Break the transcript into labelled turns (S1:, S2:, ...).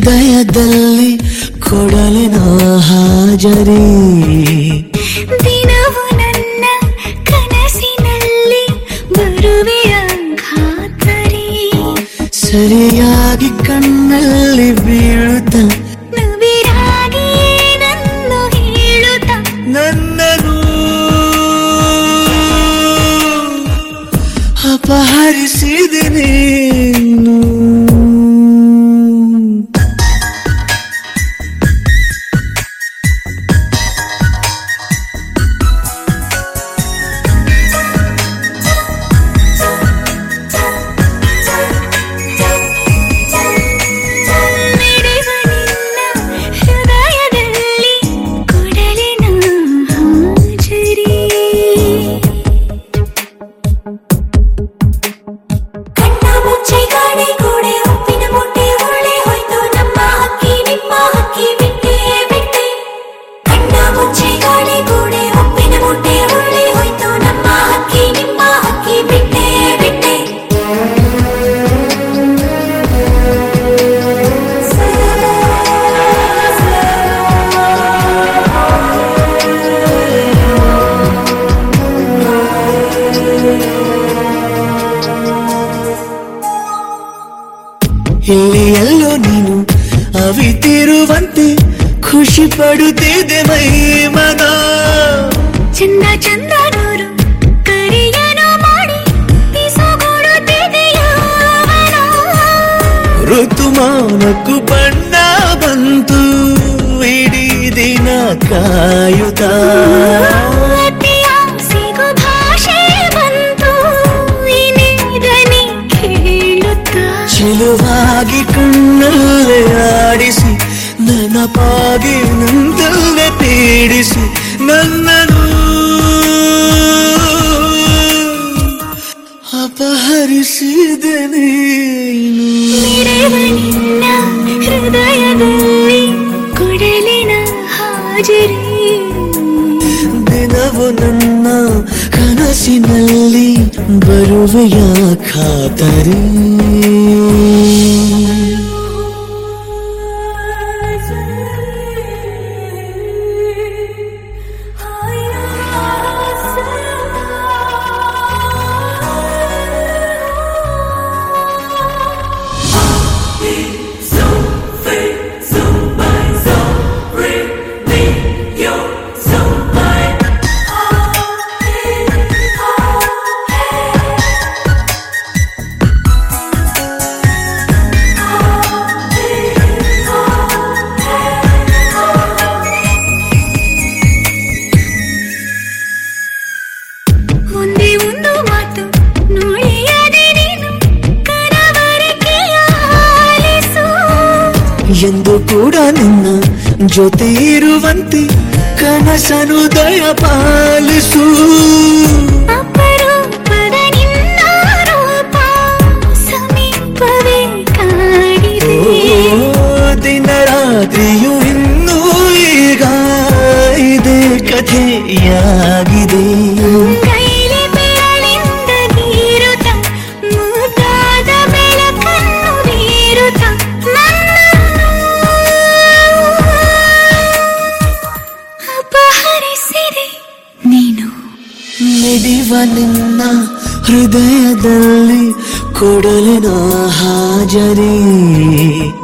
S1: ಹೃದಯದಲ್ಲಿ ಕೊಡಲಿನ ಹಾಜರಿ
S2: ದಿನವು ನನ್ನ ಕನಸಿನಲ್ಲಿ ಬರುವೆಯ ಖಾತರಿ
S1: ಸರಿಯಾಗಿ ಕಣ್ಣಲ್ಲಿ ಬೀಳುತ್ತ
S2: ನವಿರಾಗಿ ನನ್ನು ಹೇಳುತ್ತ
S1: ನನ್ನನು ಅಪಹರಿಸಿದೆ ನೀನು
S2: ಮಿಡಿವ ನಿನ್ನ ಹೃದಯದಲ್ಲಿ ಕೊಡಲಿನ ಹಾಜರಿ ಕಣ್ಣ ಮುಚ್ಚಿ ಗಾಡಿ ಗೋಡೆ ಉಪ್ಪಿನ ಮೊಟ್ಟೆ ಒಳ್ಳೆ ಹೋಯ್ತು ನಮ್ಮ ಹಕ್ಕಿ ನಿಮ್ಮ ಹಕ್ಕಿ ಬಿಟ್ಟೆ ಬಿಟ್ಟೆ ಕಣ್ಣ ಮುಚ್ಚಿ ಗಾಡಿ ಗೋಡೆ ಉಪ್ಪಿನ ಮೊಟ್ಟೆ ಒಳ್ಳೆ ಹೋಯ್ತು ನಮ್ಮ ಹಕ್ಕಿ ನಿಮ್ಮ ಹಕ್ಕಿ ಬಿಟ್ಟೆ ಬಿಟ್ಟೆ
S1: ಇಲ್ಲಿ ಎಲ್ಲೋ ನೀನು ಅವಿತಿರುವಂತೆ ಖುಷಿ ಪಡುತ್ತಿದೆ ಮೈ ಮನ
S2: ಚಂದ ಚಂದ ನೂರು ಕರಿಯನು ಮಾಡಿ ಪಿಸುಗೊಡುತ್ತಿದೆ ಯೌವನ.
S1: ಋತುಮಾನಕ್ಕೂ ಬಣ್ಣ ಬಂತು ಇಡೀ ದಿನ ಕಾಯುತ್ತ
S2: ಅತಿಯ ಸಿಗು ಭಾಷೆ ಬಂತು ಇನಿ ಧ್ವನಿ ಕೇಳುತ್ತ
S1: ಚಿಲುವಾಗಿ ಕಣ್ಣಲ್ಲೇ ಆಡಿಸಿ ನೆನಪಾಗಿ ನಂದಲ್ಲೇ ಪೀಡಿಸಿ ನನ್ನನು ಅಪಹರಿಸಿದೆ ನೀನು
S2: ಮಿಡಿವ ನಿನ್ನ ಹೃದಯದಲ್ಲಿ ಕೊಡಲಿನ ಹಾಜರಿ
S1: ದಿನವು ನನ್ನ ಕನಸಿನಲ್ಲಿ ಬರುವೆಯ ಖಾತರಿ
S2: ಮುಂದೆ ಒಂದು ಮಾತು ನುಡಿಯದೆ ನೀನು ಕನವರಿಕೆಯ ಆಲಿಸು
S1: ಎಂದು ಕೂಡ ನಿನ್ನ ಜೊತೆ ಇರುವಂತೆ ಕನಸನು ದಯ ಪಾಲಿಸು
S2: ಅಪರೂಪದ ನಿನ್ನ ರೂಪ ಸಮೀಪವೇ ಕಾಡಿದೆ
S1: ಓ, ದಿನ ರಾತ್ರಿಯು ಇನ್ನೂ ಈಗ ಇದೇ ಕಥೆಯಾಗಿದೆ
S2: ಕೈಲಿ ಬೆರಳಿಂದ ಗೀರುತ್ತ ಮುದ್ದಾದ ಬೆಳಕನ್ನು ಬೀರುತ್ತ ನನ್ನನ್ನು ಅಪಹರಿಸಿದೆ ನೀನು
S1: ಮಿಡಿವ ನಿನ್ನ ಹೃದಯದಲ್ಲಿ ಕೊಡಲಿನ ಹಾಜರಿ